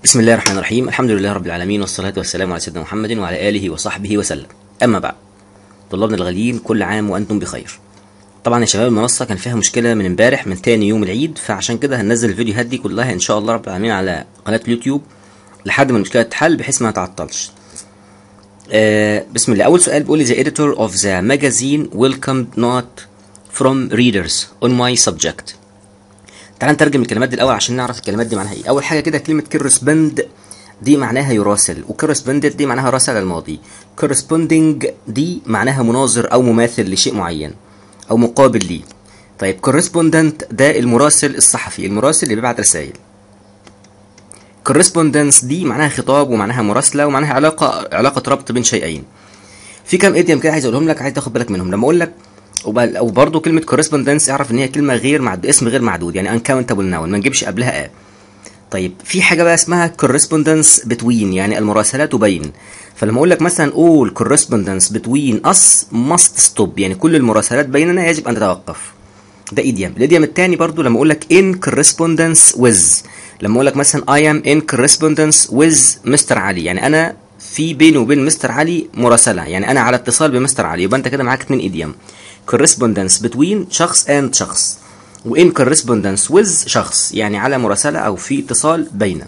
بسم الله الرحمن الرحيم الحمد لله رب العالمين والصلاة والسلام على سيدنا محمد وعلى آله وصحبه وسلم أما بعد طلابنا الغاليين كل عام وأنتم بخير طبعا يا شباب المنصة كان فيها مشكلة من امبارح من تاني يوم العيد فعشان كده هننزل الفيديوهات دي كلها إن شاء الله رب العالمين على قناة اليوتيوب لحد ما المشكلة تتحل بحيث ما تعطلش آه بسم الله أول سؤال بيقول لي the editor of the magazine welcomed not from readers on my subject تعال نترجم الكلمات دي الاول عشان نعرف الكلمات دي معناها ايه اول حاجه كده كلمه كورسبند دي معناها يراسل وكورسبندد دي معناها راسل الماضي كورسبوندنج دي معناها مناظر او مماثل لشيء معين او مقابل ليه طيب كورسبوندنت ده المراسل الصحفي المراسل اللي بيبعت رسائل كورسبوندنس دي معناها خطاب ومعناها مراسله ومعناها علاقه علاقه ربط بين شيئين في كام ايديم كده عايز اقولهم لك عايز تاخد بالك منهم لما اقول لك وبرضه كلمة كورسبوندنس اعرف ان هي كلمة غير معد... اسم غير معدود يعني uncountable noun ما نجيبش قبلها ا طيب في حاجة بقى اسمها correspondence between يعني المراسلات بين فلما اقول لك مثلا all correspondence between us must stop يعني كل المراسلات بيننا يجب ان تتوقف ده ايديم الايديم الثاني برضو لما اقول لك in correspondence with لما اقول لك مثلا I am in correspondence with مستر علي يعني انا في بيني وبين مستر علي مراسلة يعني انا على اتصال بمستر علي يبقى انت كده معاك اتنين ايديم correspondence between شخص and شخص وin correspondence with شخص يعني على مراسلة أو في اتصال بين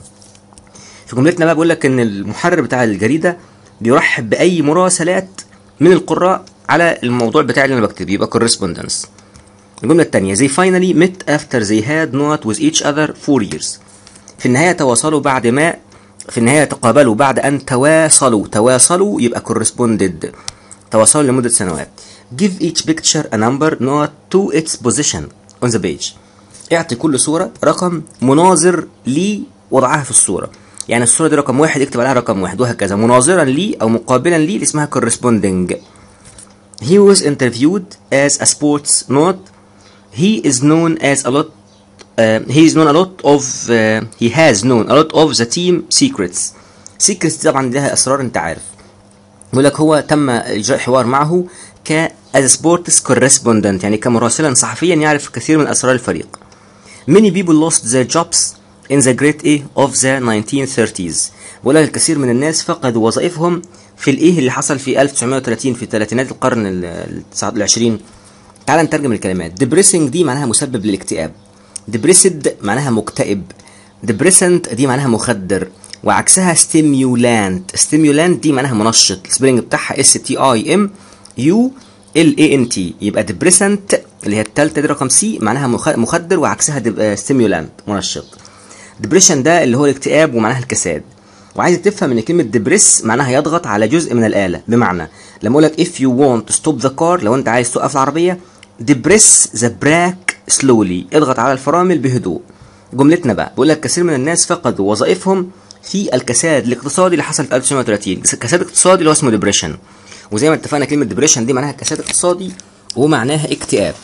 في جملتنا بقى بقول لك إن المحرر بتاع الجريدة بيرحب بأي مراسلات من القراء على الموضوع بتاعي اللي أنا بكتبه يبقى correspondence الجملة الثانية they finally met after they had not with each other for years في النهاية تواصلوا بعد ما في النهاية تقابلوا بعد أن تواصلوا تواصلوا يبقى corresponded تواصلوا لمدة سنوات give each picture a number not to its position on the page اعطي كل صورة رقم مناظر لوضعها في الصورة يعني الصورة دي رقم واحد اكتب عليها رقم واحد وهكذا مناظرا لي أو مقابلا لي اللي اسمها corresponding he was interviewed as a sports note he is known as a lot uh, he is known a lot of uh, he has known a lot of the team secrets secrets طبعا لها أسرار أنت عارف يقول لك هو تم إجراء حوار معه ك as sports correspondent يعني كمراسلا صحفيا يعرف كثير من أسرار الفريق. Many people lost their jobs in the great A of the 1930s. بقول لك الكثير من الناس فقدوا وظائفهم في الإيه اللي حصل في 1930 في ثلاثينات القرن العشرين. تعال نترجم الكلمات. Depressing دي معناها مسبب للاكتئاب. Depressed معناها مكتئب. Depressant دي معناها مخدر. وعكسها stimulant. Stimulant دي معناها منشط. السبيلنج بتاعها S T I M يو ال اي ان تي يبقى ديبريسنت اللي هي الثالثه دي رقم سي معناها مخدر وعكسها ستيمولانت منشط ديبريشن ده اللي هو الاكتئاب ومعناها الكساد وعايزك تفهم ان كلمه ديبريس معناها يضغط على جزء من الاله بمعنى لما اقول لك if you want to stop the car لو انت عايز توقف العربيه ديبريس ذا براك سلولي اضغط على الفرامل بهدوء جملتنا بقى بقول لك كثير من الناس فقدوا وظائفهم في الكساد الاقتصادي اللي حصل في 1930 الكساد الاقتصادي اللي هو اسمه ديبريشن وزي ما اتفقنا كلمة ديبريشن دي معناها كساد اقتصادي ومعناها اكتئاب.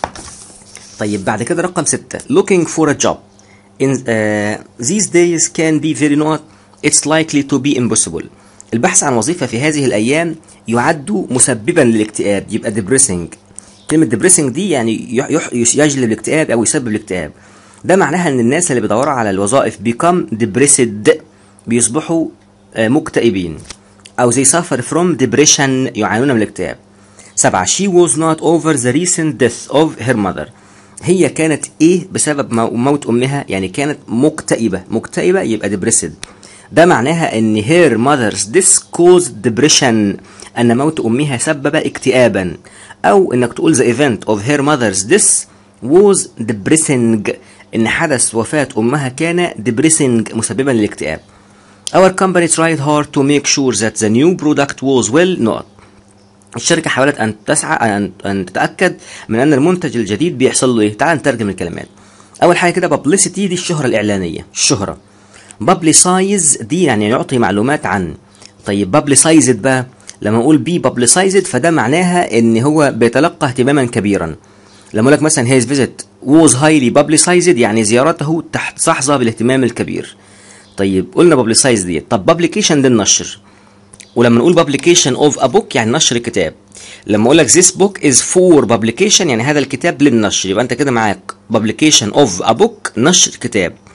طيب بعد كده رقم ستة looking for a job in uh, these days can be very not it's likely to be impossible. البحث عن وظيفة في هذه الأيام يعد مسببا للاكتئاب يبقى depressing. كلمة depressing دي يعني يجلب الاكتئاب أو يسبب الاكتئاب. ده معناها إن الناس اللي بيدوروا على الوظائف become depressed بيصبحوا مكتئبين. أو they suffer from depression يعانون من الاكتئاب. سبعة she was not over the recent death of her mother. هي كانت إيه بسبب موت أمها يعني كانت مكتئبة مكتئبة يبقى depressed. ده معناها إن her mother's death caused depression أن موت أمها سبب اكتئابا. أو إنك تقول the event of her mother's death was depressing إن حدث وفاة أمها كان depressing مسببا للاكتئاب. Our company tried hard to make sure that the new product was well known. الشركة حاولت أن تسعى أن, أن تتأكد من أن المنتج الجديد بيحصل له إيه؟ تعال نترجم الكلمات. أول حاجة كده publicity دي الشهرة الإعلانية، الشهرة. publicize دي يعني يعطي معلومات عن. طيب publicized بقى لما أقول بي publicized فده معناها إن هو بيتلقى اهتماما كبيرا. لما أقول لك مثلا his visit was highly publicized يعني زيارته تحت تحظى بالاهتمام الكبير. طيب قلنا بابليسايز ديت طب بابليكيشن ده النشر ولما نقول بابليكيشن اوف ا بوك يعني نشر كتاب لما اقول لك this book is for publication يعني هذا الكتاب للنشر يبقى انت كده معاك publication of a book نشر كتاب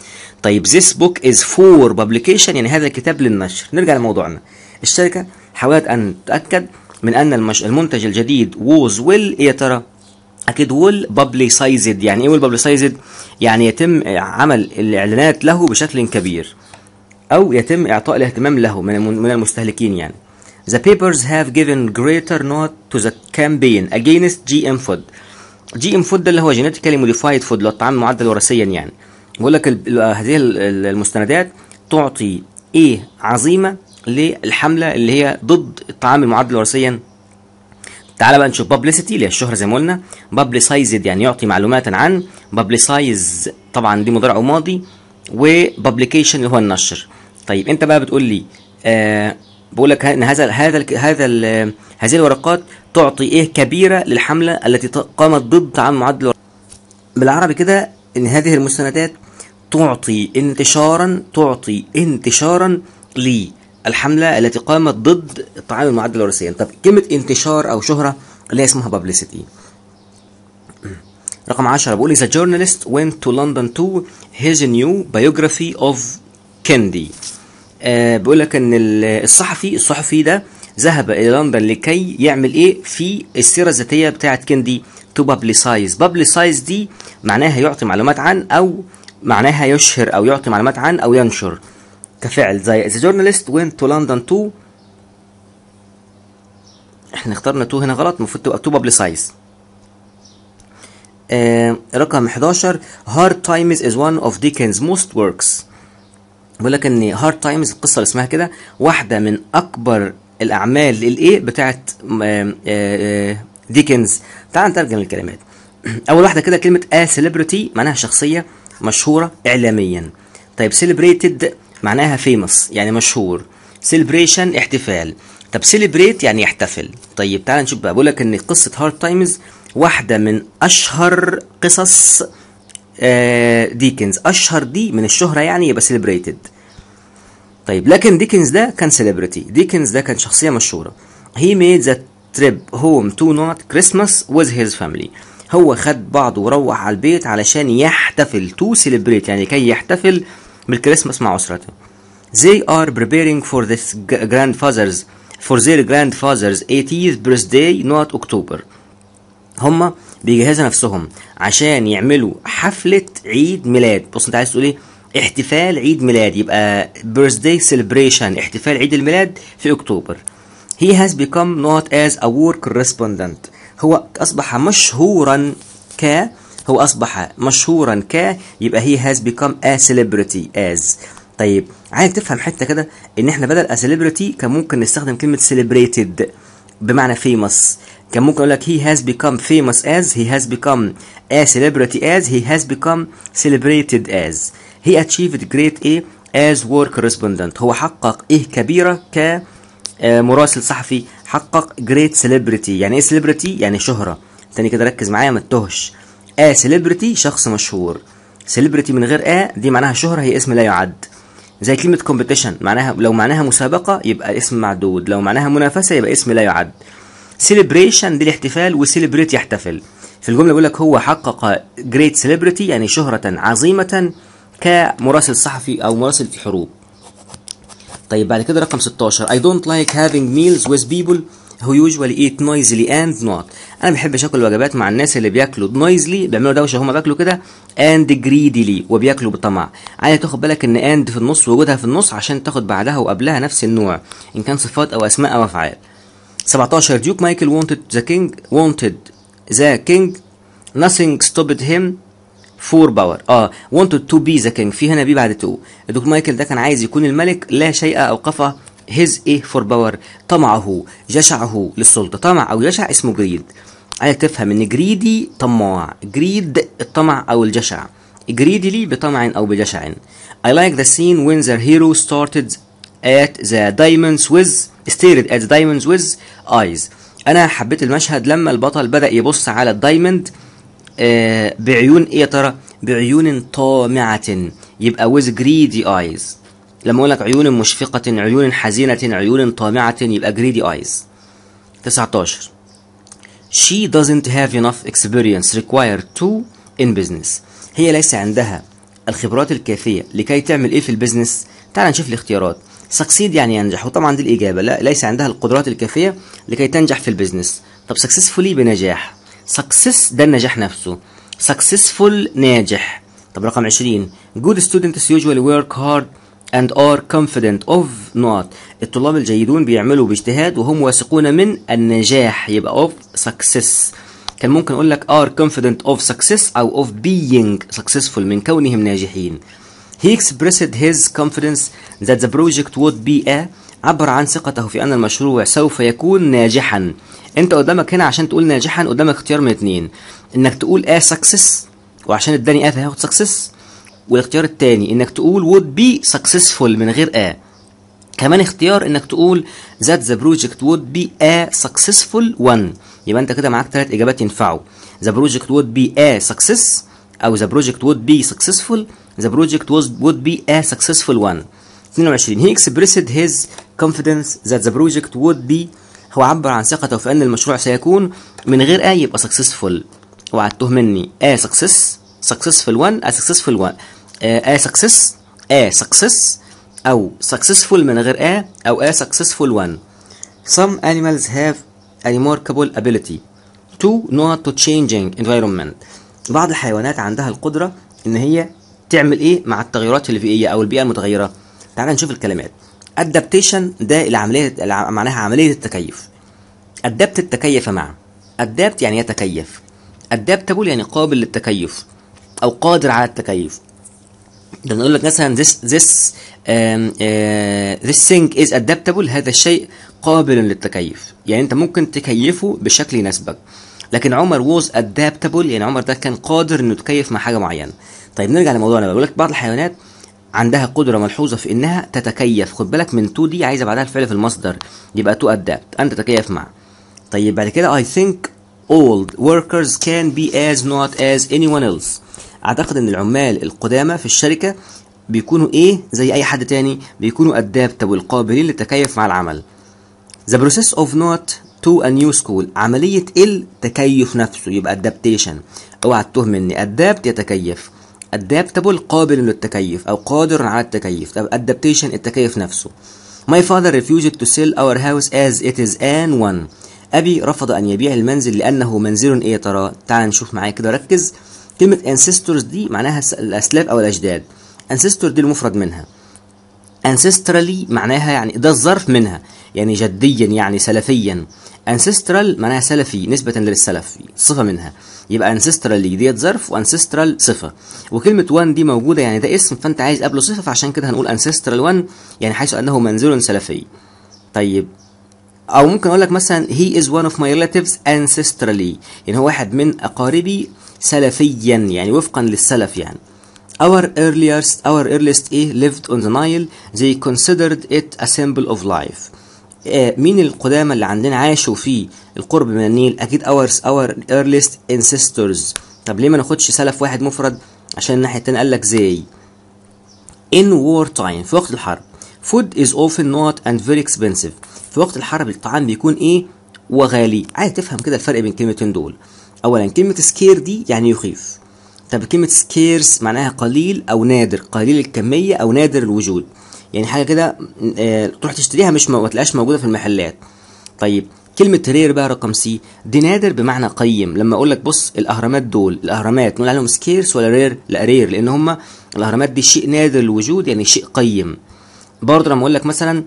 طيب this book is for publication يعني هذا الكتاب للنشر نرجع لموضوعنا الشركة حاولت أن تتأكد من أن المش... المنتج الجديد was will إيه يا ترى أكيد will publicized يعني إيه will publicized يعني يتم عمل الإعلانات له بشكل كبير أو يتم إعطاء الاهتمام له من الم- من المستهلكين يعني The papers have given greater note to the campaign against GM food جي ام فود ده اللي هو جينيتيكالي موديفايد فود اللي هو الطعام المعدل وراثيا يعني بقول لك ال- ال- هذه ال- ال- المستندات تعطي ايه عظيمه للحمله اللي هي ضد الطعام المعدل وراثيا تعال بقى نشوف بابليسيتي اللي هي الشهره زي ما قلنا بابليسايزد يعني يعطي معلومات عن بابليسايز طبعا دي مضارع وماضي وبابليكيشن اللي هو النشر طيب انت بقى بتقول لي آه بقول لك ان هذا هذا ال- هذا ال- هذه الورقات تعطي ايه كبيره للحمله التي ت- قامت ضد طعام معدل الوراثة. بالعربي كده ان هذه المستندات تعطي انتشارا تعطي انتشارا للحمله التي قامت ضد الطعام المعدل وراثيا طب كلمه انتشار او شهره اللي هي اسمها publicity رقم 10 بقول The journalist went to London to his new biography of Kennedy آه بيقول لك ان ال- الصحفي الصحفي ده ذهب الى لندن لكي يعمل ايه في السيره الذاتيه بتاعه كيندي تو بابليسايز بابليسايز دي معناها يعطي معلومات عن او معناها يشهر او يعطي معلومات عن او ينشر كفعل زي the journalist went to London to احنا اخترنا تو هنا غلط المفروض تبقى تو بابليسايز آه رقم 11 Hard Times is one of Dickens' most works بيقول لك ان هارد تايمز القصه اللي اسمها كده واحده من اكبر الاعمال الايه بتاعت آم، آه، آه، ديكنز تعال نترجم الكلمات اول واحده كده كلمه ا سيلبرتي معناها شخصيه مشهوره اعلاميا طيب سيلبريتد معناها فيموس يعني مشهور سيلبريشن احتفال طب سيلبريت يعني يحتفل طيب تعال نشوف بقى بقول لك ان قصه هارد تايمز واحده من اشهر قصص آه، ديكنز اشهر دي من الشهره يعني يبقى سيلبريتد طيب لكن ديكنز ده كان سيلبرتي ديكنز ده كان شخصيه مشهوره he made the trip home to not Christmas with his family هو خد بعضه وروح على البيت علشان يحتفل to celebrate يعني كي يحتفل بالكريسماس مع اسرته they are preparing for this g- grandfather's for their grandfather's 80th birthday not October هما بيجهزوا نفسهم عشان يعملوا حفلة عيد ميلاد بص انت عايز تقول ايه احتفال عيد ميلاد يبقى birthday celebration احتفال عيد الميلاد في اكتوبر he has become not as a war correspondent هو اصبح مشهورا ك هو اصبح مشهورا ك يبقى he has become a celebrity as طيب عايز تفهم حته كده ان احنا بدل a celebrity كان ممكن نستخدم كلمه celebrated بمعنى famous كان ممكن اقول لك he has become famous as he has become a celebrity as he has become celebrated as he achieved great A as war correspondent هو حقق ايه كبيره ك آه، مراسل صحفي حقق great celebrity يعني ايه celebrity يعني شهره تاني كده ركز معايا ما تتوهش a celebrity شخص مشهور celebrity من غير a دي معناها شهره هي اسم لا يعد زي كلمة competition معناها لو معناها مسابقة يبقى اسم معدود لو معناها منافسة يبقى اسم لا يعد celebration دي الاحتفال وسيلبريت يحتفل في الجملة بيقول لك هو حقق great celebrity يعني شهرة عظيمة كمراسل صحفي أو مراسل في حروب طيب بعد كده رقم 16 I don't like having meals with people who usually eat noisily and not انا ما بحبش اكل وجبات مع الناس اللي بياكلوا noisily بيعملوا دوشه هما بياكلوا كده and greedily وبياكلوا بطمع عايز تاخد بالك ان and في النص وجودها في النص عشان تاخد بعدها وقبلها نفس النوع ان كان صفات او اسماء او افعال 17 ديوك مايكل wanted the king wanted the king nothing stopped him فور باور اه wanted to be the king في هنا بي بعد تو الدكتور مايكل ده كان عايز يكون الملك لا شيء اوقفه his ايه فور باور طمعه جشعه للسلطه طمع او جشع اسمه جريد عايزك تفهم ان جريدي طماع جريد الطمع او الجشع جريدلي بطمع او بجشع I like the scene when the hero started at the diamonds with stared at the diamonds with eyes انا حبيت المشهد لما البطل بدأ يبص على الدايموند آه، بعيون ايه يا ترى بعيون طامعة يبقى with greedy eyes لما اقول لك عيون مشفقة عيون حزينة عيون طامعة يبقى greedy eyes 19 she doesn't have enough experience required to in business هي ليس عندها الخبرات الكافيه لكي تعمل ايه في البيزنس تعال نشوف الاختيارات سكسيد يعني ينجح وطبعا دي الاجابه لا ليس عندها القدرات الكافيه لكي تنجح في البيزنس طب سكسسفولي بنجاح سكسس ده النجاح نفسه سكسسفول ناجح طب رقم 20 good students usually work hard and are confident of not الطلاب الجيدون بيعملوا باجتهاد وهم واثقون من النجاح يبقى of success كان ممكن اقول لك are confident of success او of being successful من كونهم ناجحين he expressed his confidence that the project would be a عبر عن ثقته في ان المشروع سوف يكون ناجحا انت قدامك هنا عشان تقول ناجحا قدامك اختيار من اتنين انك تقول a success وعشان اداني a فهياخد success والاختيار التاني انك تقول would be successful من غير a كمان اختيار انك تقول that the project would be a successful one يبقى انت كده معاك ثلاث اجابات ينفعوا the project would be a success او the project would be successful the project was would be a successful one 22 he expressed his confidence that the project would be هو عبر عن ثقته في ان المشروع سيكون من غير a يبقى successful اوعى تهمني a success successful one a successful one a success a success أو successful من غير a أو a successful one some animals have a remarkable ability to not to changing environment بعض الحيوانات عندها القدرة إن هي تعمل إيه مع التغيرات البيئية أو البيئة المتغيرة تعال نشوف الكلمات adaptation ده العملية معناها عملية التكيف adapt التكيف مع adapt يعني يتكيف adaptable يعني قابل للتكيف أو قادر على التكيف ده نقول لك مثلا this this um, uh, this thing is adaptable هذا الشيء قابل للتكيف يعني انت ممكن تكيفه بشكل يناسبك لكن عمر was adaptable يعني عمر ده كان قادر انه يتكيف مع حاجه معينه طيب نرجع لموضوعنا بقول لك بعض الحيوانات عندها قدره ملحوظه في انها تتكيف خد بالك من تو دي عايزه بعدها الفعل في المصدر يبقى تو adapt ان تتكيف مع طيب بعد كده I think old workers can be as not as anyone else اعتقد ان العمال القدامى في الشركه بيكونوا ايه زي اي حد تاني بيكونوا ادابتبل قابلين للتكيف مع العمل the process of not to a new school عملية التكيف نفسه يبقى adaptation اوعى تتوه مني adapt يتكيف adaptable قابل للتكيف او قادر على التكيف طب adaptation التكيف نفسه my father refused to sell our house as it is an one ابي رفض ان يبيع المنزل لانه منزل ايه ترى تعال نشوف معايا كده ركز كلمة ancestors دي معناها الأسلاف أو الأجداد ancestor دي المفرد منها ancestrally معناها يعني ده الظرف منها يعني جديا يعني سلفيا ancestral معناها سلفي نسبة للسلف صفة منها يبقى ancestral ديت ظرف وancestral صفة وكلمة one دي موجودة يعني ده اسم فأنت عايز قبله صفة فعشان كده هنقول ancestral one يعني حيث أنه منزل سلفي طيب أو ممكن أقول لك مثلا he is one of my relatives ancestrally يعني هو واحد من أقاربي سلفيا يعني وفقا للسلف يعني our earliest our earliest ايه lived on the Nile they considered it a symbol of life آه مين القدامى اللي عندنا عاشوا في القرب من النيل اكيد our our earliest ancestors طب ليه ما ناخدش سلف واحد مفرد عشان الناحيه التانيه قال لك زي in war time في وقت الحرب food is often not and very expensive في وقت الحرب الطعام بيكون ايه وغالي عايز تفهم كده الفرق بين الكلمتين دول اولا كلمه سكير دي يعني يخيف طب كلمه سكيرس معناها قليل او نادر قليل الكميه او نادر الوجود يعني حاجه كده اه تروح تشتريها مش ما تلاقيهاش موجوده في المحلات طيب كلمة رير بقى رقم سي دي نادر بمعنى قيم لما اقول لك بص الاهرامات دول الاهرامات نقول عليهم سكيرس ولا رير لا رير لان هم الاهرامات دي شيء نادر الوجود يعني شيء قيم برضه لما اقول لك مثلا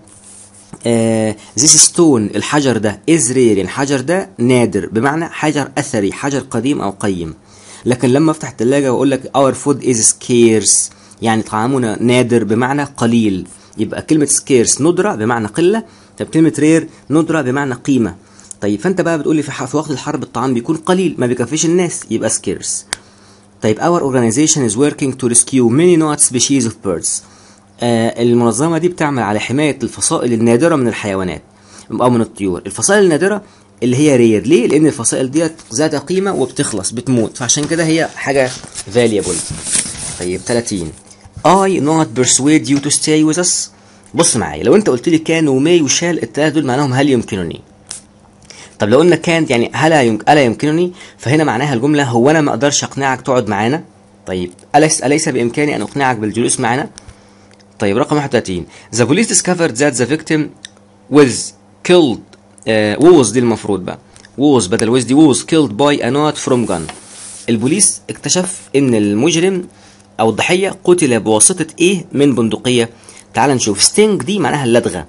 ذيس uh, ستون الحجر ده از رير يعني الحجر ده نادر بمعنى حجر اثري حجر قديم او قيم لكن لما افتح الثلاجه واقول لك اور فود از سكيرس يعني طعامنا نادر بمعنى قليل يبقى كلمه سكيرس ندره بمعنى قله طب كلمه رير ندره بمعنى قيمه طيب فانت بقى بتقول لي في, في وقت الحرب الطعام بيكون قليل ما بيكفيش الناس يبقى سكيرس طيب our organization is working to rescue many not species of birds آه المنظمة دي بتعمل على حماية الفصائل النادرة من الحيوانات أو من الطيور الفصائل النادرة اللي هي رير ليه؟ لأن الفصائل ديت ذات قيمة وبتخلص بتموت فعشان كده هي حاجة valuable طيب 30 I not persuade you to stay with us بص معايا لو انت قلت لي كان وماي وشال التلاتة دول معناهم هل يمكنني طب لو قلنا كانت يعني هل يمك... الا يمكنني فهنا معناها الجمله هو انا ما اقدرش اقنعك تقعد معانا طيب أليس أليس بإمكاني أن أقنعك بالجلوس معنا؟ طيب رقم 31 The police discovered that the victim was killed uh, was دي المفروض بقى was بدل was دي was killed by a knot from gun البوليس اكتشف ان المجرم او الضحية قتل بواسطة ايه من بندقية تعال نشوف ستينج دي معناها اللدغة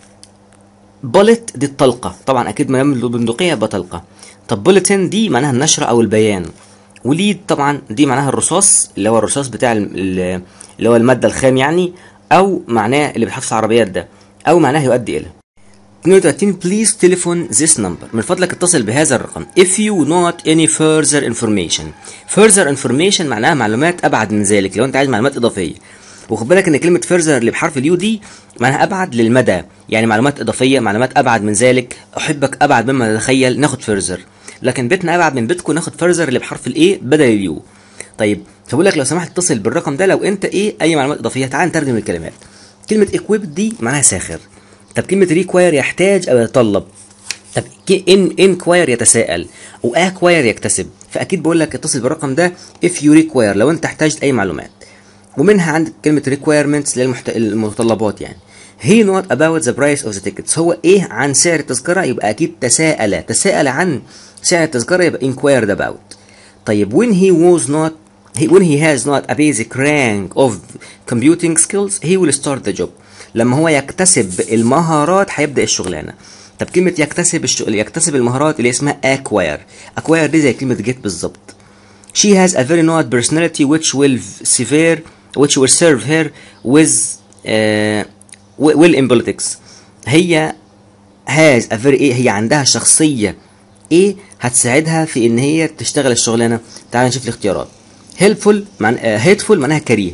بولت دي الطلقة طبعا اكيد ما يعمل بندقية يبقى طلقة طب بوليتين دي معناها النشر او البيان وليد طبعا دي معناها الرصاص اللي هو الرصاص بتاع ال- اللي هو المادة الخام يعني او معناه اللي بيتحط في العربيات ده او معناه يؤدي الى 32 please telephone this number من فضلك اتصل بهذا الرقم if you not any further information further information معناها معلومات ابعد من ذلك لو انت عايز معلومات اضافيه وخد بالك ان كلمه further اللي بحرف اليو دي معناها ابعد للمدى يعني معلومات اضافيه معلومات ابعد من ذلك احبك ابعد مما تتخيل ناخد further لكن بيتنا ابعد من بيتكم ناخد further اللي بحرف الايه بدل اليو طيب فبقول لك لو سمحت اتصل بالرقم ده لو انت ايه اي معلومات اضافيه تعال نترجم الكلمات كلمه equip دي معناها ساخر طب كلمة ريكواير يحتاج أو يتطلب طب ان انكواير يتساءل واكواير يكتسب فأكيد بقول لك اتصل بالرقم ده if you require لو أنت احتاجت أي معلومات ومنها عندك كلمة requirements للمحت... المتطلبات يعني he not about the price of the tickets هو ايه عن سعر التذكرة يبقى أكيد تساءل تساءل عن سعر التذكرة يبقى inquired about طيب when he was not he, when he has not a basic rank of computing skills he will start the job لما هو يكتسب المهارات هيبدا الشغلانه طب كلمه يكتسب الشغل يكتسب المهارات اللي اسمها acquire acquire دي زي كلمه get بالظبط she has a very not personality which will severe which will serve her with uh, will in politics هي has a very ايه هي عندها شخصيه ايه هتساعدها في ان هي تشتغل الشغلانه تعال نشوف الاختيارات helpful معنى uh, hateful معناها كريه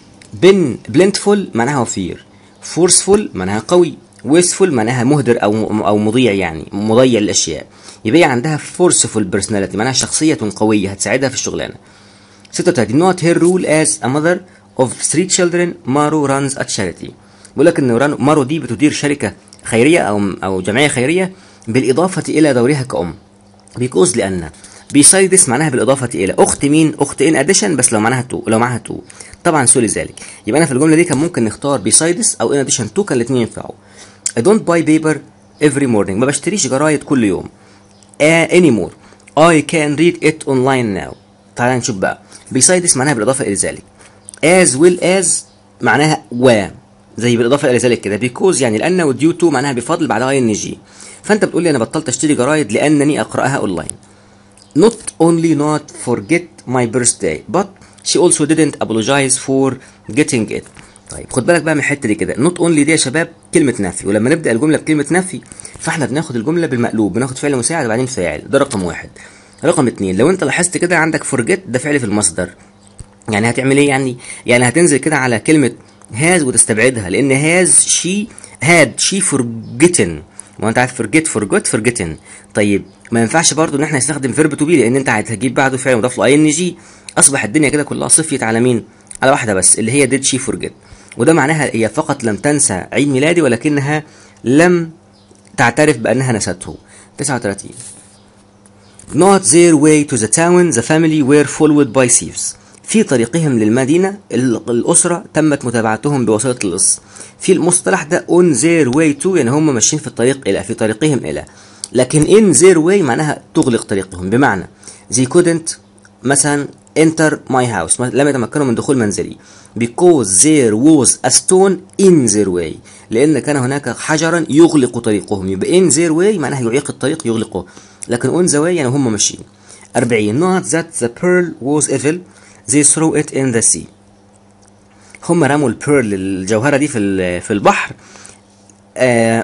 بن blindful معناها وفير فورسفول معناها قوي ويسفول معناها مهدر او او مضيع يعني مضيع للاشياء يبقى هي عندها فورسفول بيرسوناليتي معناها شخصيه قويه هتساعدها في الشغلانه 36 not her rule as a mother of three children مارو runs a charity بيقول لك ان مارو دي بتدير شركه خيريه او او جمعيه خيريه بالاضافه الى دورها كأم بيكوز لان بيسايدس معناها بالاضافه الى اخت مين اخت ان اديشن بس لو معناها تو لو معاها تو طبعا سوري ذلك يبقى انا في الجمله دي كان ممكن نختار بيسايدس او ان اديشن تو كان الاثنين ينفعوا I don't buy paper every morning ما بشتريش جرايد كل يوم uh, anymore I can read it online now تعال نشوف بقى بيسايدس معناها بالاضافه الى ذلك as well as معناها و زي بالاضافه الى ذلك كده بيكوز يعني لان وديو تو معناها بفضل بعدها اي ان جي فانت بتقول لي انا بطلت اشتري جرايد لانني اقراها اونلاين not only not forget my birthday but she also didn't apologize for getting it طيب خد بالك بقى من الحته دي كده not only دي يا شباب كلمه نفي ولما نبدا الجمله بكلمه نفي فاحنا بناخد الجمله بالمقلوب بناخد فعل مساعد وبعدين فاعل ده رقم واحد رقم اتنين لو انت لاحظت كده عندك forget ده فعل في المصدر يعني هتعمل ايه يعني يعني هتنزل كده على كلمه has وتستبعدها لان has she had she forgotten وانت عارف forget forgot forgotten طيب ما ينفعش برضو ان احنا نستخدم فيرب تو بي لان انت هتجيب بعده فعل مضاف له اي ان جي اصبح الدنيا كده كلها صفيت على مين على واحده بس اللي هي did she forget وده معناها هي فقط لم تنسى عيد ميلادي ولكنها لم تعترف بانها نسته 39 Not their way to the town the family were followed by thieves في طريقهم للمدينة الأسرة تمت متابعتهم بواسطة اللص في المصطلح ده on their way to يعني هم ماشيين في الطريق إلى في طريقهم إلى لكن in their way معناها تغلق طريقهم بمعنى they couldn't مثلا enter my house لم يتمكنوا من دخول منزلي because there was a stone in their way لأن كان هناك حجرا يغلق طريقهم يبقى in their way معناها يعيق الطريق يغلقه لكن on the way يعني هم ماشيين 40 not that the pearl was evil they threw it in the sea هم رموا البيرل الجوهرة دي في في البحر آه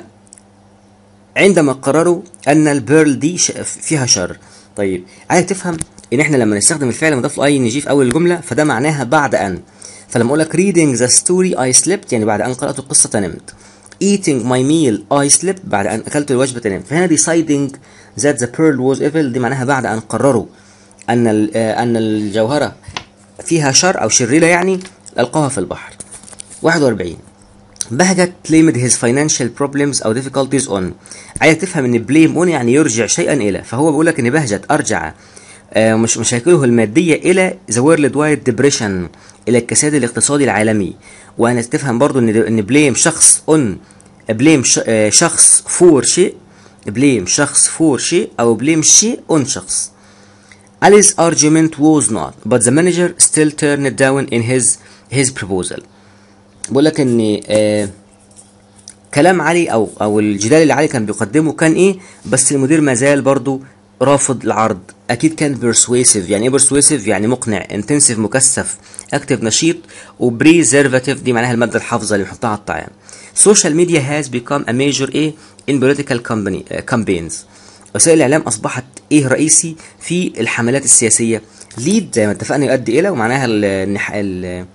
عندما قرروا أن البيرل دي فيها شر طيب عايز تفهم ان احنا لما نستخدم الفعل مضاف اي ان جي في اول الجمله فده معناها بعد ان فلما اقول لك reading the story I slept يعني بعد ان قرات القصه نمت eating my meal I slept بعد ان اكلت الوجبه نمت فهنا deciding that the pearl was evil دي معناها بعد ان قرروا ان ان الجوهره فيها شر او شريره يعني القاها في البحر 41 بهجت claimed his financial problems او difficulties on عايز تفهم ان blame on يعني يرجع شيئا الى فهو بيقول لك ان بهجت ارجع آه، مش مشاكله المادية إلى the world wide depression إلى الكساد الاقتصادي العالمي وأنا تفهم برضو إن إن بليم شخص on بليم شخص فور شيء بليم شخص فور شيء أو بليم شيء on شخص Ali's argument was not but the manager still turned it down in his his proposal بقول لك ان آه كلام علي او او الجدال اللي علي كان بيقدمه كان ايه بس المدير ما زال برضو رافض العرض اكيد كان بيرسويسيف يعني ايه بيرسويسيف يعني مقنع انتنسيف مكثف اكتف نشيط وبريزرفاتيف دي معناها الماده الحافظه اللي بنحطها على الطعام social media has become a major ايه in political company, uh, campaigns وسائل الاعلام اصبحت ايه رئيسي في الحملات السياسيه ليد زي ما اتفقنا يؤدي الى ومعناها ال النح- ال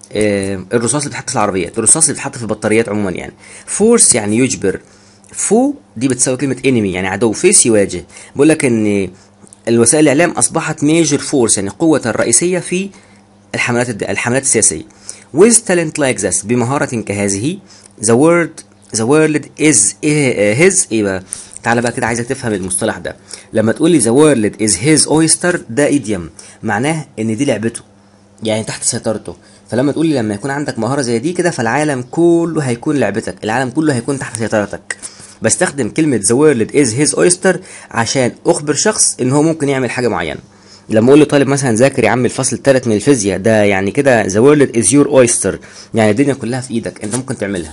آه، الرصاص اللي بيتحط في العربيات الرصاص اللي بيتحط في البطاريات عموما يعني فورس يعني يجبر فو دي بتساوي كلمه انمي يعني عدو فيس يواجه بقول لك ان الوسائل الاعلام اصبحت ميجر فورس يعني قوه الرئيسيه في الحملات الد... الحملات السياسيه with talent like this بمهاره كهذه the world the world is his ايه بقى تعالى بقى كده عايزك تفهم المصطلح ده لما تقول لي the world is his oyster ده ايديوم معناه ان دي لعبته يعني تحت سيطرته فلما تقول لي لما يكون عندك مهاره زي دي كده فالعالم كله هيكون لعبتك العالم كله هيكون تحت سيطرتك بستخدم كلمة the world is his oyster عشان أخبر شخص إن هو ممكن يعمل حاجة معينة لما أقول لطالب مثلا ذاكر يا عم الفصل الثالث من الفيزياء ده يعني كده the world is your oyster يعني الدنيا كلها في إيدك أنت ممكن تعملها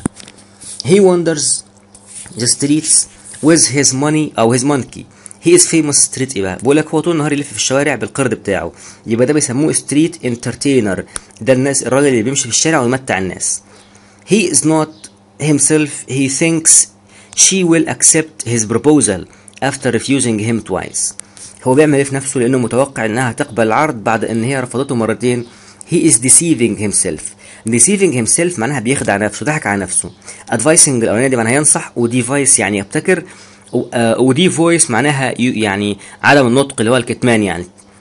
he wanders the streets with his money أو his monkey he is famous street ايه بقى بقول لك هو طول النهار يلف في الشوارع بالقرد بتاعه يبقى ده بيسموه ستريت انترتينر ده الناس الراجل اللي بيمشي في الشارع ويمتع الناس he is not himself he thinks she will accept his proposal after refusing him twice هو بيعمل ايه في نفسه لانه متوقع انها تقبل العرض بعد ان هي رفضته مرتين he is deceiving himself deceiving himself معناها بيخدع نفسه ضحك على نفسه advising الاولانيه دي معناها ينصح وديفايس يعني يبتكر و- آه، ودي فويس معناها ي- يعني عدم النطق اللي هو الكتمان يعني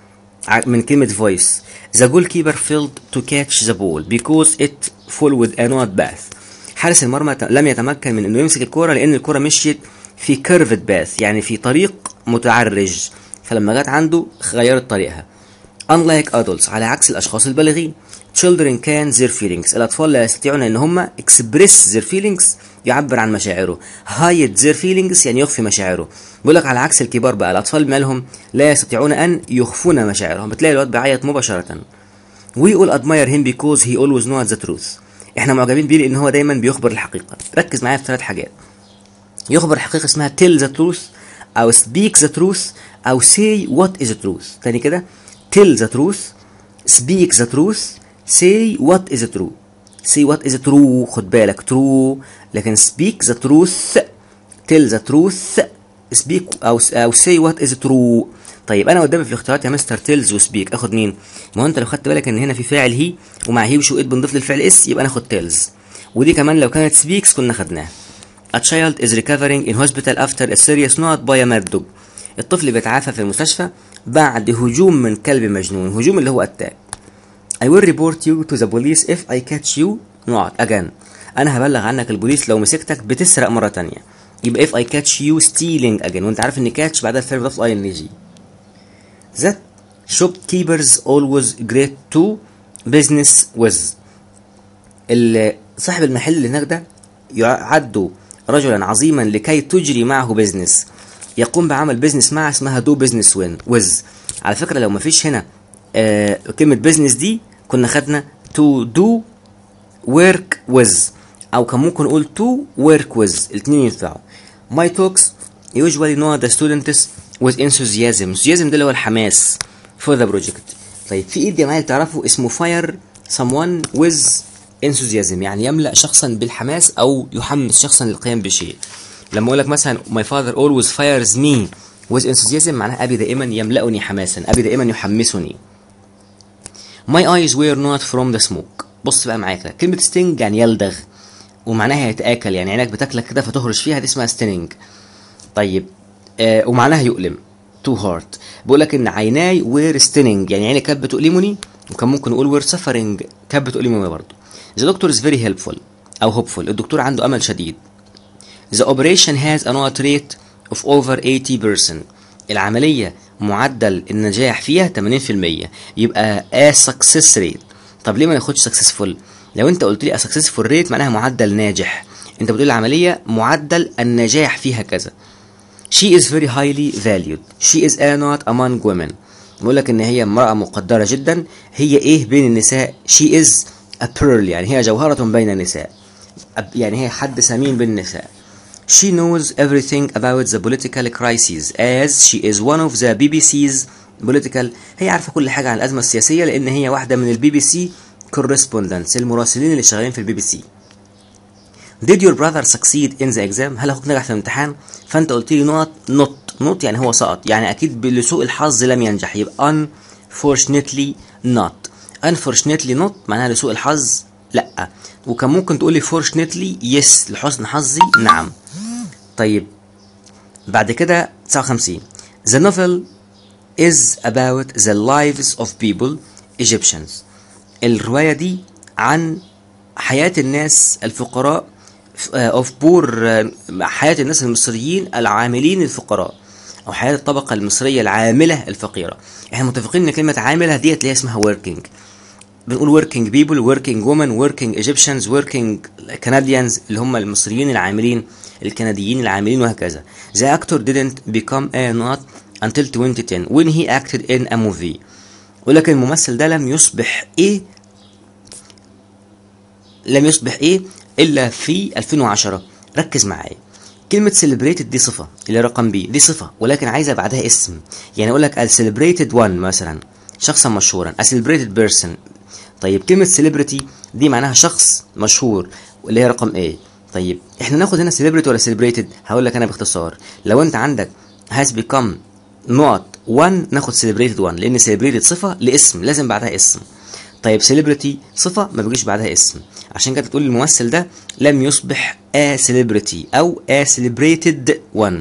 ع- من كلمة voice the goalkeeper failed to catch the ball because it full with a not path حارس المرمى ت- لم يتمكن من انه يمسك الكرة لان الكرة مشيت في curved path يعني في طريق متعرج فلما جت عنده غيرت طريقها unlike adults على عكس الاشخاص البالغين children can their feelings الاطفال لا يستطيعون ان هم express their feelings يعبر عن مشاعره hide their feelings يعني يخفي مشاعره بيقول لك على عكس الكبار بقى الاطفال مالهم لا يستطيعون ان يخفون مشاعرهم بتلاقي الواد بيعيط مباشره we all admire him because he always knows the truth احنا معجبين بيه لان هو دايما بيخبر الحقيقه ركز معايا في ثلاث حاجات يخبر حقيقة اسمها tell the truth أو speak the truth أو say what is the truth تاني كده tell the truth speak the truth say what is true say what is true خد بالك true لكن speak the truth tell the truth speak أو أو say what is true طيب انا قدامي في الاختيارات يا مستر تيلز وسبيك اخد مين ما هو انت لو خدت بالك ان هنا في فاعل هي ومع هي وشو ات بنضيف للفعل اس يبقى ناخد تيلز ودي كمان لو كانت سبيكس كنا خدناها A child is recovering in hospital after a serious not by a mad dog. الطفل بيتعافى في المستشفى بعد هجوم من كلب مجنون هجوم اللي هو اتاك I will report you to the police if I catch you not again انا هبلغ عنك البوليس لو مسكتك بتسرق مرة تانية يبقى if I catch you stealing again وانت عارف ان catch بعدها الفعل بيضاف اي ان جي that shopkeepers always great to business with ال- صاحب المحل اللي هناك ده يعد رجلا عظيما لكي تجري معه بيزنس يقوم بعمل بيزنس معه اسمها دو بيزنس وين ويز على فكره لو مفيش هنا آه كلمه بيزنس دي كنا خدنا تو دو ورك ويز او كان ممكن نقول تو ورك ويز الاثنين ينفعوا my talks usually know the students with enthusiasm enthusiasm ده اللي هو الحماس for the project طيب في ايد يا معلم تعرفوا اسمه fire someone with enthusiasm يعني يملأ شخصا بالحماس او يحمس شخصا للقيام بشيء لما اقول لك مثلا my father always fires me with enthusiasm معناها ابي دائما يملأني حماسا ابي دائما يحمسني My eyes were not from the smoke بص بقى معايا كده كلمة sting يعني يلدغ ومعناها يتآكل يعني عينك بتاكلك كده فتهرش فيها دي اسمها stinging طيب آه ومعناها يؤلم تو هارت بقول لك ان عيناي وير ستيننج يعني عيني كانت بتؤلمني وكان ممكن نقول وير سفرنج كانت بتؤلمني برضه ذا دكتور از فيري هيلبفول او هوبفول الدكتور عنده امل شديد The operation has a not rate of over 80% العملية معدل النجاح فيها 80% يبقى a success rate طب ليه ما ناخدش successful لو انت قلت لي a successful rate معناها معدل ناجح انت بتقول العمليه معدل النجاح فيها كذا she is very highly valued she is a not among women بقول لك ان هي امراه مقدره جدا هي ايه بين النساء she is a pearl يعني هي جوهره بين النساء يعني هي حد ثمين بين النساء She knows everything about the political crises as she is one of the BBC's political هي عارفة كل حاجة عن الأزمة السياسية لأن هي واحدة من البي بي سي correspondents المراسلين اللي شغالين في البي بي سي Did your brother succeed in the exam؟ هل أخوك نجح في الامتحان؟ فأنت قلت لي not not not يعني هو سقط يعني أكيد لسوء الحظ لم ينجح يبقى unfortunately not unfortunately not معناها لسوء الحظ لا وكان ممكن تقولي fortunately yes لحسن حظي نعم طيب بعد كده 59 The novel is about the lives of people Egyptians الرواية دي عن حياة الناس الفقراء of poor حياة الناس المصريين العاملين الفقراء أو حياة الطبقة المصرية العاملة الفقيرة احنا متفقين ان كلمة عاملة ديت اللي هي اسمها working بنقول working people working women working Egyptians working Canadians اللي هم المصريين العاملين الكنديين العاملين وهكذا The actor didn't become a not until 2010 when he acted in a movie ولكن الممثل ده لم يصبح ايه لم يصبح ايه الا في 2010 ركز معايا كلمة celebrated دي صفة اللي رقم بي دي صفة ولكن عايزة بعدها اسم يعني اقول لك a celebrated one مثلا شخصا مشهورا a celebrated person طيب كلمة celebrity دي معناها شخص مشهور اللي هي رقم ايه طيب احنا ناخد هنا celebrity ولا celebrated هقول لك انا باختصار لو انت عندك has become not one ناخد celebrated one لان celebrated صفة لاسم لازم بعدها اسم طيب celebrity صفة ما بيجيش بعدها اسم عشان كده تقول الممثل ده لم يصبح a celebrity او a celebrated one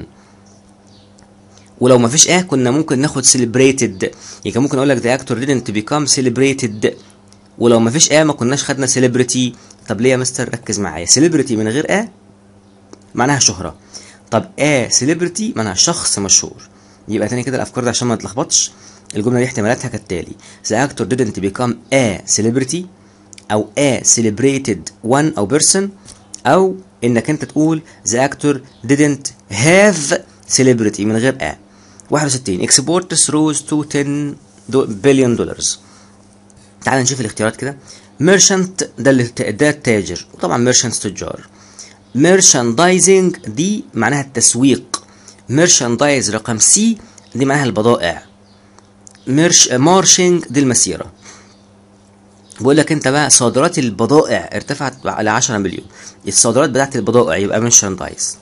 ولو ما فيش اه كنا ممكن ناخد celebrated يعني ممكن اقول لك the actor didn't become celebrated ولو ما فيش اه ما كناش خدنا celebrity طب ليه يا مستر ركز معايا celebrity من غير اه معناها شهرة طب اه celebrity معناها شخص مشهور يبقى تاني كده الافكار دي عشان ما تلخبطش الجمله دي احتمالاتها كالتالي the actor didn't become a celebrity او a celebrated one او person او انك انت تقول the actor didn't have celebrity من غير a 61 exports rose to 10 billion dollars تعال نشوف الاختيارات كده merchant ده اللي ده التاجر وطبعا merchants تجار merchandising دي معناها التسويق merchandise رقم سي دي معناها البضائع ميرش مارشنج دي المسيرة بقول لك انت بقى صادرات البضائع ارتفعت على 10 مليون الصادرات بتاعت البضائع يبقى merchandise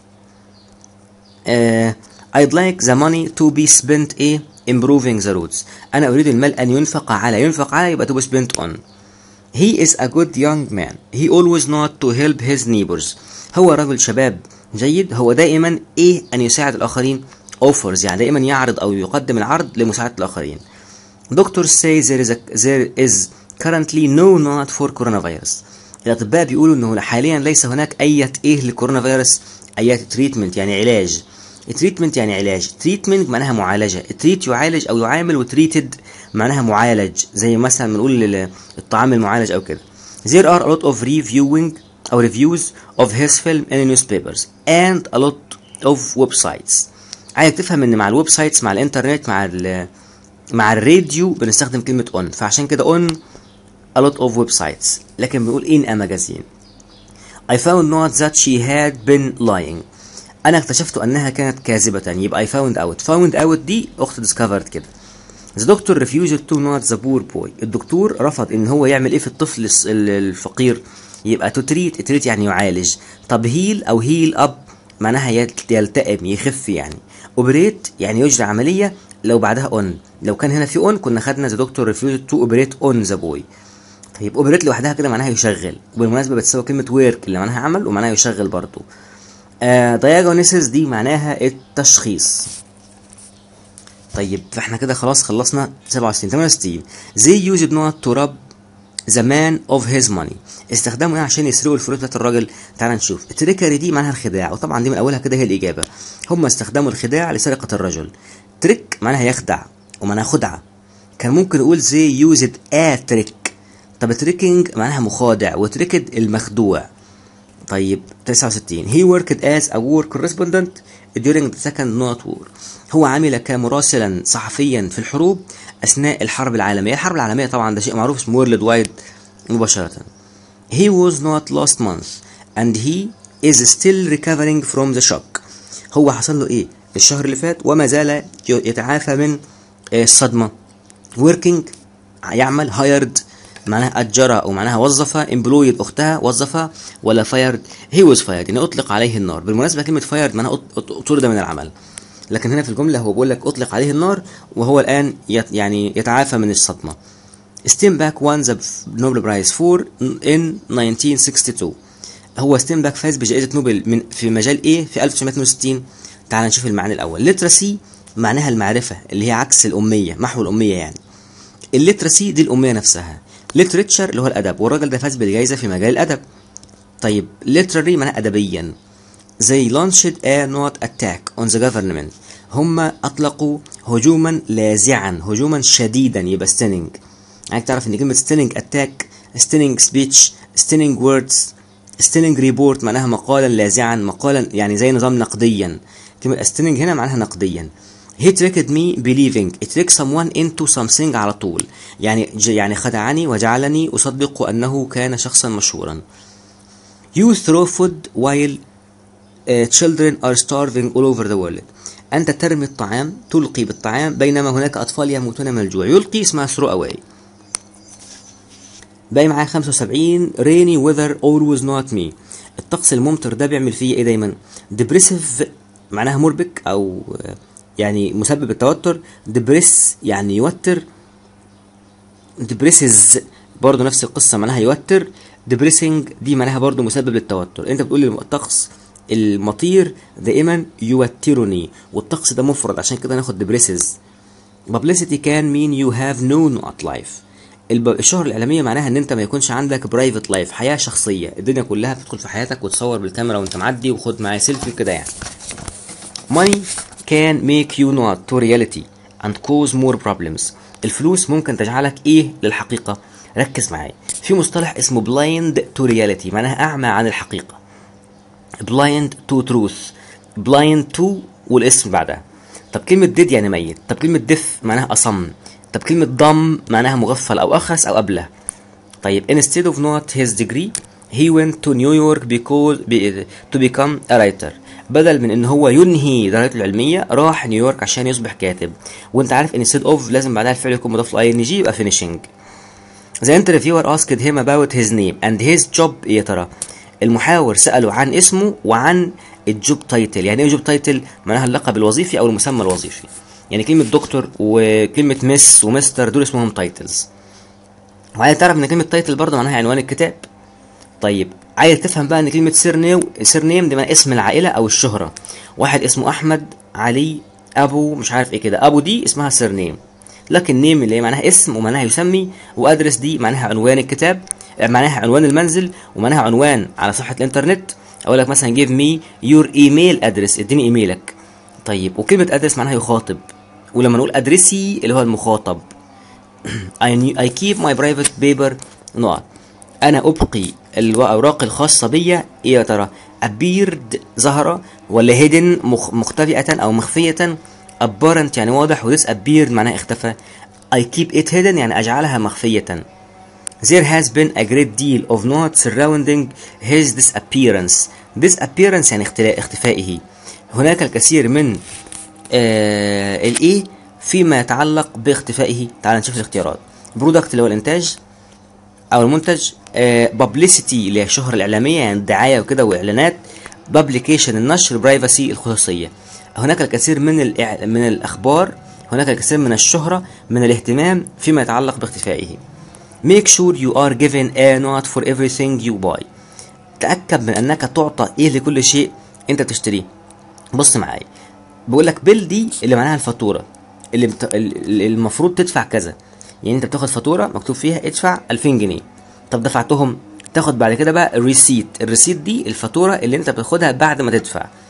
uh, I'd like the money to be spent ايه improving the roads انا اريد المال ان ينفق على ينفق على يبقى to be spent on he is a good young man he always not to help his neighbors هو رجل شباب جيد هو دائما ايه ان يساعد الاخرين offers يعني دائما يعرض او يقدم العرض لمساعدة الاخرين Doctors say there is, a, there is currently no not for coronavirus. الأطباء بيقولوا إنه حاليا ليس هناك أي إيه للكورونا فيروس أي تريتمنت يعني علاج. تريتمنت يعني علاج، تريتمنت معناها معالجة، تريت يعالج أو يعامل وتريتد معناها معالج زي مثلا بنقول الطعام المعالج أو كده. There are a lot of reviewing أو reviews of his film in newspapers and a lot of websites. عايزك تفهم إن مع الويب سايتس مع الإنترنت مع ال مع الراديو بنستخدم كلمة on فعشان كده on a lot of websites لكن بنقول in a magazine I found out that she had been lying أنا اكتشفت أنها كانت كاذبة يبقى I found out found out دي أخت discovered كده The doctor refused to not the poor boy الدكتور رفض إن هو يعمل إيه في الطفل الفقير يبقى to treat treat يعني يعالج طب heal أو heal up معناها يلتئم يخف يعني اوبريت يعني يجري عملية لو بعدها اون لو كان هنا في اون كنا خدنا ذا دكتور ريفيوز تو اوبريت اون ذا بوي طيب اوبريت لوحدها كده معناها يشغل وبالمناسبه بتساوي كلمه ورك اللي معناها عمل ومعناها يشغل برضه دايجونيسيس دي معناها التشخيص طيب فاحنا كده خلاص خلصنا 67 68 زي يوجد نوت تو رب ذا مان اوف هيز ماني استخدامه ايه عشان يسرقوا الفلوس بتاعت الراجل تعال نشوف التريكري دي معناها الخداع وطبعا دي من اولها كده هي الاجابه هم استخدموا الخداع لسرقه الرجل تريك معناها يخدع ومعناها خدعة كان ممكن نقول زي يوزد ا تريك طب تريكينج معناها مخادع وتريكد المخدوع طيب 69 he worked as a war correspondent during the second World war هو عمل كمراسلا صحفيا في الحروب اثناء الحرب العالميه الحرب العالميه طبعا ده شيء معروف اسمه وورلد وايد مباشره he was not last month and he is still recovering from the shock هو حصل له ايه الشهر اللي فات وما زال يتعافى من الصدمه working يعمل hired معناها أجر أو معناها وظف employed أختها وظفها ولا fired he was fired يعني أطلق عليه النار بالمناسبة كلمة fired معناها طرد من العمل لكن هنا في الجملة هو بيقول لك أطلق عليه النار وهو الآن يت يعني يتعافى من الصدمة ستينباك won the Nobel Prize for in 1962 هو ستينباك فاز بجائزة نوبل من في مجال إيه في 1962 تعال نشوف المعنى الأول literacy معناها المعرفة اللي هي عكس الأمية محو الأمية يعني الليترسي دي الأمية نفسها ليتريتشر اللي هو الأدب والراجل ده فاز بالجائزة في مجال الأدب طيب literary معناها أدبيا they launched a not attack on the government هم أطلقوا هجوما لاذعا هجوما شديدا يبقى stunning يعني تعرف إن كلمة stunning attack stunning speech stunning words stunning report معناها مقالا لاذعا مقالا يعني زي نظام نقديا كلمة stunning هنا معناها نقديا he tricked me believing it tricked someone into something على طول يعني يعني خدعني وجعلني أصدق أنه كان شخصا مشهورا you throw food while uh, children are starving all over the world أنت ترمي الطعام تلقي بالطعام بينما هناك أطفال يموتون من الجوع يلقي اسمها throw away باقي معايا 75 rainy weather always not me الطقس الممطر ده بيعمل فيا ايه دايما depressive معناها مربك او يعني مسبب التوتر depress يعني يوتر depresses برضه نفس القصة معناها يوتر depressing دي معناها برضه مسبب للتوتر انت بتقول الطقس المطير دائما يوترني والطقس ده مفرد عشان كده ناخد depresses publicity can mean you have no not life الشهرة الإعلامية معناها إن أنت ما يكونش عندك برايفت لايف حياة شخصية الدنيا كلها بتدخل في حياتك وتصور بالكاميرا وأنت معدي وخد معايا سيلفي كده يعني money can make you not to reality and cause more problems الفلوس ممكن تجعلك إيه للحقيقة ركز معايا في مصطلح اسمه blind to reality معناها أعمى عن الحقيقة blind to truth blind to والاسم بعدها طب كلمة ديد يعني ميت طب كلمة ديف معناها أصم طب كلمة ضم معناها مغفل أو أخس أو أبله طيب instead of not his degree he went to New York because to become a writer بدل من ان هو ينهي درجته العلميه راح نيويورك عشان يصبح كاتب وانت عارف ان instead of لازم بعدها الفعل يكون مضاف له اي ان جي يبقى finishing The interviewer asked him about his name and his job إيه يا ترى المحاور سأله عن اسمه وعن الجوب تايتل يعني ايه جوب تايتل معناها اللقب الوظيفي او المسمى الوظيفي يعني كلمة دكتور وكلمة مس ومستر دول اسمهم تايتلز وعايز تعرف ان كلمة تايتل برضه معناها عنوان الكتاب طيب عايز تفهم بقى ان كلمة سيرنيو سيرنيم دي معناها اسم العائلة او الشهرة واحد اسمه احمد علي ابو مش عارف ايه كده ابو دي اسمها سيرنيم لكن نيم اللي هي معناها اسم ومعناها يسمي وادرس دي معناها عنوان الكتاب معناها عنوان المنزل ومعناها عنوان على صفحة الانترنت اقول لك مثلا give me your email address اديني ايميلك طيب وكلمة ادرس معناها يخاطب ولما نقول ادرسي اللي هو المخاطب I, I keep my private paper نقط انا ابقي الاوراق الخاصة بيا ايه يا ترى appeared ظهر ولا hidden مخ مختفئة او مخفية apparent يعني واضح و disappeared معناها اختفى I keep it hidden يعني اجعلها مخفية There has been a great deal of noise surrounding his disappearance. disappearance يعني اختلاء اختفائه. هناك الكثير من آه الايه فيما يتعلق باختفائه. تعال نشوف الاختيارات. برودكت اللي هو الانتاج او المنتج آه publicity اللي هي الشهرة الإعلامية يعني الدعاية وكده وإعلانات publication النشر privacy الخصوصية. هناك الكثير من الإع... من الأخبار هناك الكثير من الشهرة من الاهتمام فيما يتعلق باختفائه. Make sure you are given a note for everything you buy. تأكد من أنك تعطى إيه لكل شيء أنت بتشتريه. بص معايا. بقول لك بيل دي اللي معناها الفاتورة اللي, بت... اللي المفروض تدفع كذا. يعني أنت بتاخد فاتورة مكتوب فيها ادفع 2000 جنيه. طب دفعتهم تاخد بعد كده بقى الريسيت، الريسيت دي الفاتورة اللي أنت بتاخدها بعد ما تدفع.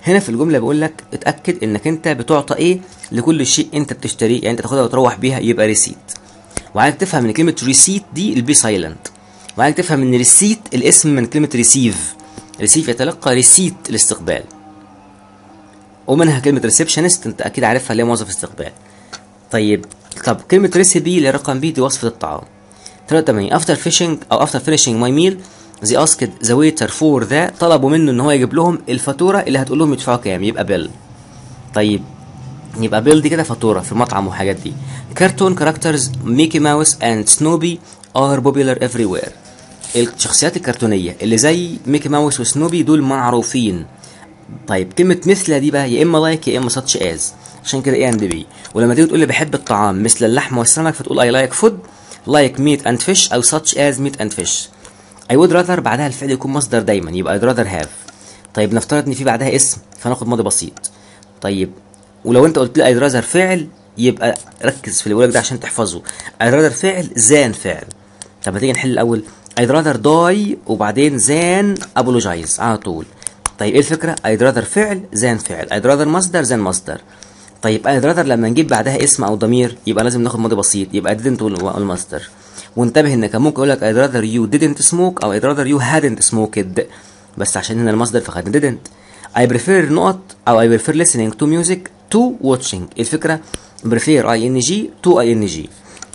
هنا في الجمله بقول لك اتاكد انك انت بتعطى ايه لكل شيء انت بتشتريه يعني انت تاخدها وتروح بيها يبقى ريسيت وعايزك تفهم ان كلمه ريسيت دي البي سايلنت وعايزك تفهم ان ريسيت الاسم من كلمه ريسيف ريسيف يتلقى ريسيت الاستقبال ومنها كلمه ريسبشنست انت اكيد عارفها اللي هي موظف استقبال طيب طب كلمه ريسيبي اللي رقم بي دي وصفه الطعام 83 افتر فيشنج او افتر فينيشنج ماي ميل زي اسكد ذا ويتر فور ذا طلبوا منه ان هو يجيب لهم الفاتوره اللي هتقول لهم يدفعوا كام يبقى بيل طيب يبقى بيل دي كده فاتوره في المطعم والحاجات دي كرتون كاركترز ميكي ماوس اند سنوبي ار بوبيلر افري وير الشخصيات الكرتونيه اللي زي ميكي ماوس وسنوبي دول معروفين طيب كلمة مثل دي بقى يا إما لايك يا إما ساتش از عشان كده ايه اند بي ولما تيجي تقول لي بحب الطعام مثل اللحم والسمك فتقول اي لايك فود لايك ميت اند فيش او ساتش از ميت اند فيش اي وود راذر بعدها الفعل يكون مصدر دايما يبقى اي راذر هاف طيب نفترض ان في بعدها اسم فناخد ماضي بسيط طيب ولو انت قلت لي اي راذر فعل يبقى ركز في اللي بقولك ده عشان تحفظه اي راذر فعل زان فعل طب ما تيجي نحل الاول I'd rather die وبعدين زان apologize على طول طيب ايه الفكره I'd rather فعل زان فعل I'd rather مصدر زان مصدر طيب I'd rather لما نجيب بعدها اسم او ضمير يبقى لازم ناخد ماضي بسيط يبقى didn't والمصدر وانتبه ان كان ممكن اقول لك I'd rather you didn't smoke او I'd rather you hadn't smoked بس عشان هنا المصدر فخدنا didn't I prefer نقط او I prefer listening to music to watching الفكره prefer ing to ing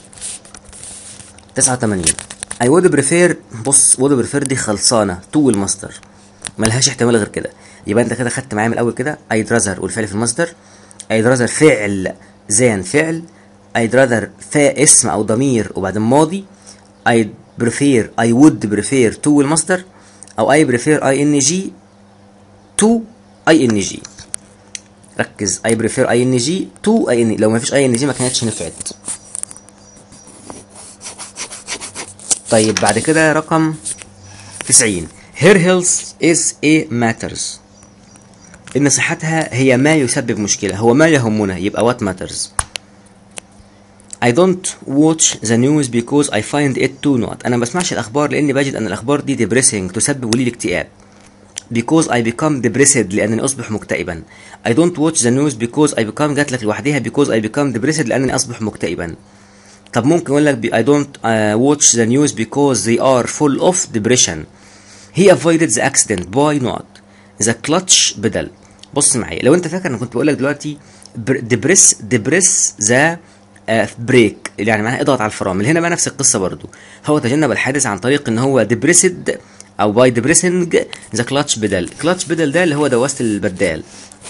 89 I would prefer بص would prefer دي خلصانه to المصدر ملهاش احتمال غير كده يبقى انت كده خدت معايا من الاول كده I'd rather والفعل في المصدر I'd rather فعل زان فعل I'd rather فا اسم او ضمير وبعدين ماضي I prefer I would prefer to المصدر او I prefer ing to ing ركز I prefer ing to ing لو ما فيش ing ما كانتش نفعت طيب بعد كده رقم 90 Her health is a matters إن صحتها هي ما يسبب مشكلة هو ما يهمنا يبقى what matters I don't watch the news because I find it too not أنا ما بسمعش الأخبار لأني بجد أن الأخبار دي depressing تسبب لي الاكتئاب because I become depressed لأنني أصبح مكتئبا I don't watch the news because I become جات لك لوحدها because I become depressed لأنني أصبح مكتئبا طب ممكن أقول لك I don't uh, watch the news because they are full of depression he avoided the accident by not the clutch بدل بص معايا لو انت فاكر انا كنت بقول لك دلوقتي دبريس دبريس ذا بريك يعني معناها اضغط على الفرامل هنا بقى نفس القصه برضو هو تجنب الحادث عن طريق ان هو دبريسد او باي دبريسنج ذا كلاتش بدل كلاتش بدل ده اللي هو دواسه البدال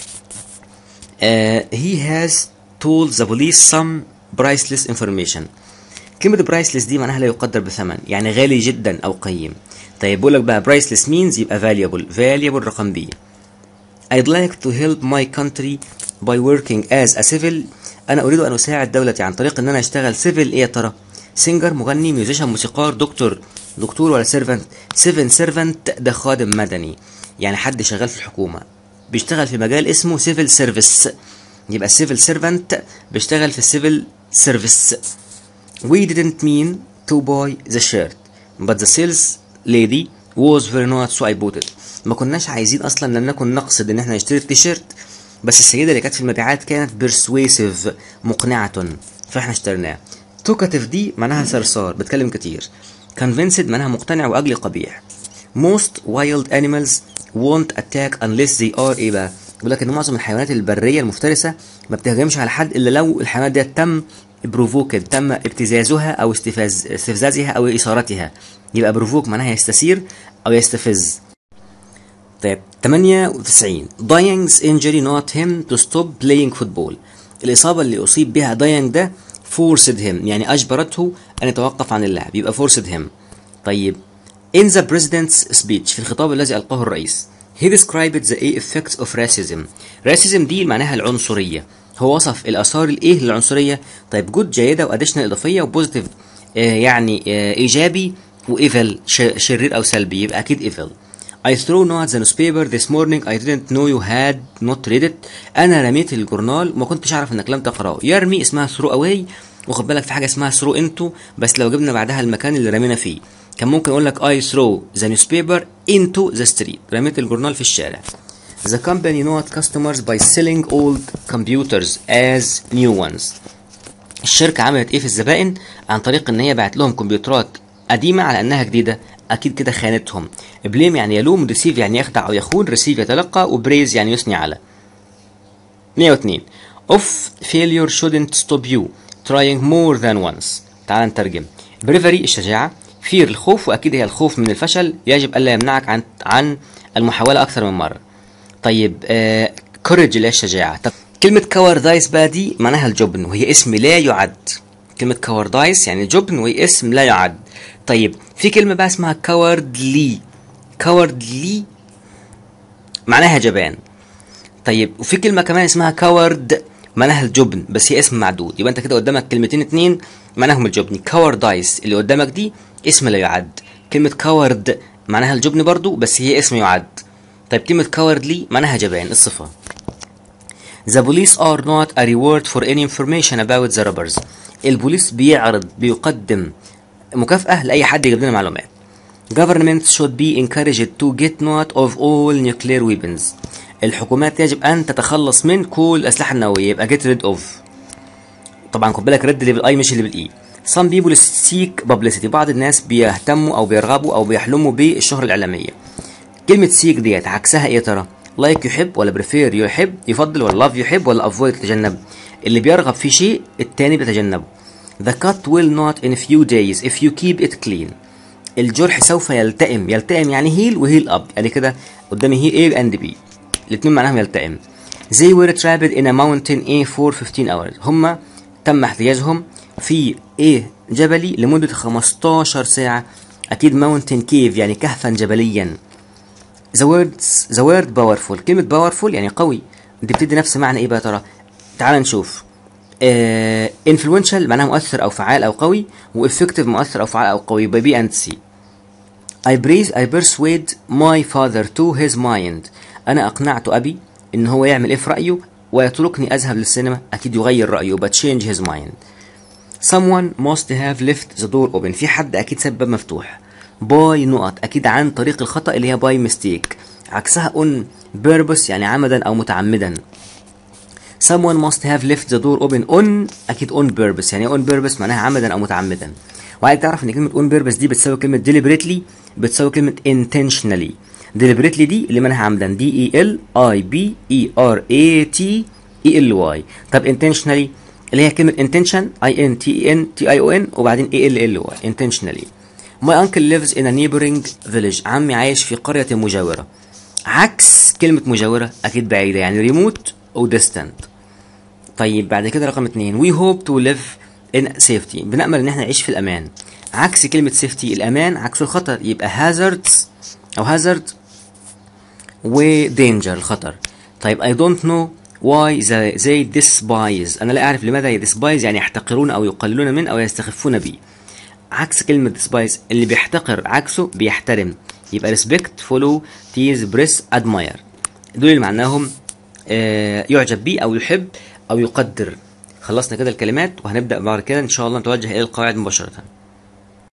uh, he has told the police some priceless information كلمة برايسلس دي معناها لا يقدر بثمن يعني غالي جدا أو قيم طيب بقول لك بقى برايسلس means يبقى valuable valuable رقم بي I'd like to help my country by working as a civil أنا أريد أن أساعد دولتي عن طريق إن أنا أشتغل civil إيه يا ترى؟ سينجر مغني ميوزيشن موسيقار دكتور دكتور ولا سيرفنت سيفن سيرفنت ده خادم مدني يعني حد شغال في الحكومة بيشتغل في مجال اسمه civil service يبقى civil servant بيشتغل في civil service We didn't mean to buy the shirt but the sales lady was very not so I bought it ما كناش عايزين اصلا لم نكن نقصد ان احنا نشتري التيشيرت بس السيدة اللي كانت في المبيعات كانت persuasive مقنعة فاحنا اشتريناه توكاتيف دي معناها صرصار بتكلم كتير convinced معناها مقتنع واجل قبيح most wild animals won't attack unless they are ايه بقى بيقول لك ان معظم الحيوانات البريه المفترسه ما بتهجمش على حد الا لو الحيوانات دي تم بروفوكد تم ابتزازها او استفاز استفزازها او اثارتها يبقى بروفوك معناها يستثير او يستفز طيب 98 داينج's injury not him to stop playing football الإصابة اللي أصيب بها داينج ده forced him يعني أجبرته أن يتوقف عن اللعب يبقى forced him طيب in the president's speech في الخطاب الذي ألقاه الرئيس he described the effects of racism racism دي معناها العنصرية هو وصف الآثار الإيه للعنصرية طيب جود جيدة وأديشنال إضافية وبوزيتيف آه يعني آه إيجابي وإيفل شرير أو سلبي يبقى أكيد إيفل I threw not the newspaper this morning I didn't know you had not read it أنا رميت الجورنال وما كنتش أعرف إنك لم تقرأه يرمي اسمها throw away وخد بالك في حاجة اسمها throw into بس لو جبنا بعدها المكان اللي رمينا فيه كان ممكن أقول لك I throw the newspaper into the street رميت الجورنال في الشارع The company not customers by selling old computers as new ones الشركة عملت ايه في الزبائن عن طريق ان هي بعت لهم كمبيوترات قديمة على انها جديدة اكيد كده خانتهم بليم يعني يلوم ريسيف يعني يخدع او يخون ريسيف يتلقى وبريز يعني يثني على 102 of failure shouldn't stop you trying more than once تعال نترجم bravery الشجاعة fear الخوف واكيد هي الخوف من الفشل يجب الا يمنعك عن عن المحاولة اكثر من مرة طيب آه courage اللي هي الشجاعة طب كلمة كواردايس بقى دي معناها الجبن وهي اسم لا يعد كلمة كواردايس يعني جبن وهي اسم لا يعد طيب في كلمة بقى اسمها كواردلي كواردلي معناها جبان طيب وفي كلمة كمان اسمها كورد معناها الجبن بس هي اسم معدود يبقى انت كده قدامك كلمتين اتنين معناهم الجبن كواردايس اللي قدامك دي اسم لا يعد كلمة كورد معناها الجبن برضو بس هي اسم يعد طيب كلمة كوردلي معناها جبان الصفة The police are not a reward for any information about the robbers البوليس بيعرض بيقدم مكافأة لأي حد يجيب لنا معلومات Governments should be encouraged to get note of all nuclear weapons الحكومات يجب أن تتخلص من كل الأسلحة النووية يبقى get rid of طبعا خد بالك رد اللي بالاي مش اللي بالاي some people seek publicity بعض الناس بيهتموا او بيرغبوا او بيحلموا بالشهرة الإعلامية كلمة seek ديت عكسها ايه يا ترى لايك like يحب ولا بريفير يحب يفضل ولا لاف يحب ولا افويد يتجنب اللي بيرغب في شيء التاني بيتجنبه The cut will not in a few days if you keep it clean الجرح سوف يلتئم يلتئم يعني هيل وهيل اب يعني كده قدامي هي A and B الاتنين معناهم يلتئم They were trapped in a mountain A for 15 hours هما تم احتجازهم في A جبلي لمدة 15 ساعة أكيد mountain cave يعني كهفا جبليا The words the word powerful كلمة powerful يعني قوي دي بتدي نفس معنى ايه بقى يا ترى تعال نشوف آه influential معناها مؤثر او فعال او قوي وeffective مؤثر او فعال او قوي يبقى بي اند سي I praise I persuade my father to his mind انا اقنعت ابي ان هو يعمل ايه في رايه ويتركني اذهب للسينما اكيد يغير رايه but change his mind someone must have left the door open في حد اكيد ساب باب مفتوح باي نقط اكيد عن طريق الخطا اللي هي باي ميستيك عكسها on purpose يعني عمدا او متعمدا someone must have left the door open on اكيد on purpose يعني on purpose معناها عمدا او متعمدا وعايز تعرف ان كلمه on purpose دي بتساوي كلمه deliberately بتساوي كلمه intentionally deliberately دي اللي معناها عمدا دي اي ال اي بي اي ار اي تي اي ال واي طب intentionally اللي هي كلمه intention اي ان تي ان تي اي او ان وبعدين اي ال ال واي intentionally My uncle lives in a neighboring village عمي عايش في قرية مجاورة عكس كلمة مجاورة أكيد بعيدة يعني remote أو distant طيب بعد كده رقم اتنين we hope to live in safety بنأمل إن احنا نعيش في الأمان عكس كلمة safety الأمان عكس الخطر يبقى hazards أو hazard و danger الخطر طيب I don't know why they, they despise أنا لا أعرف لماذا despise يعني يحتقرون أو يقللون من أو يستخفون به عكس كلمة despise اللي بيحتقر عكسه بيحترم يبقى respect follow tease press admire دول اللي معناهم آه يعجب بيه أو يحب أو يقدر خلصنا كده الكلمات وهنبدأ بعد كده إن شاء الله نتوجه إلى القواعد مباشرة